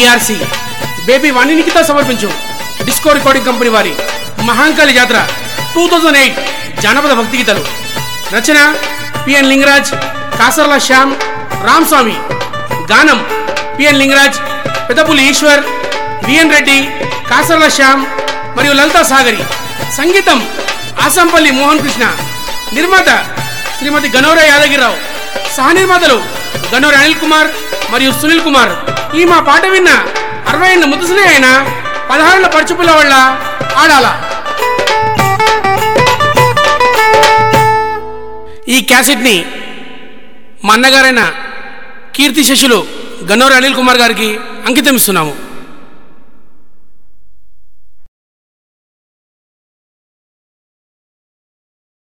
ARC baby వాణినికితో సమర్పించు disco recording company వారి మహాంకాళి జాతర టూ థౌజండ్ ఎయిట్ జానపద భక్తి గీతాలు రచన పిఎన్ లింగరాజ్ కాసర్ల శ్యామ్ రామ్స్వామి గానం పిఎన్ లింగరాజ్ పెద్దపులి ఈశ్వర్ విఎన్ రెడ్డి కాసర్ల శ్యామ్ మరియు లలితా సాగరి సంగీతం ఆసంపల్లి మోహన్ కృష్ణ నిర్మాత శ్రీమతి గనోర యాదగిరిరావు సహ నిర్మాతలు గనోర అనిల్ కుమార్ మరియు సునీల్ కుమార్ ఈ మా పాట విన్న అరవై ఏళ్ళ ముదుసులే అయినా పదహారుల పరుచుపుల వల్ల ఆడాల ఈ క్యాసెట్ని మా అన్నగారైన కీర్తి శశులు గన్నోర అనిల్ కుమార్ గారికి అంకితం ఇస్తున్నాము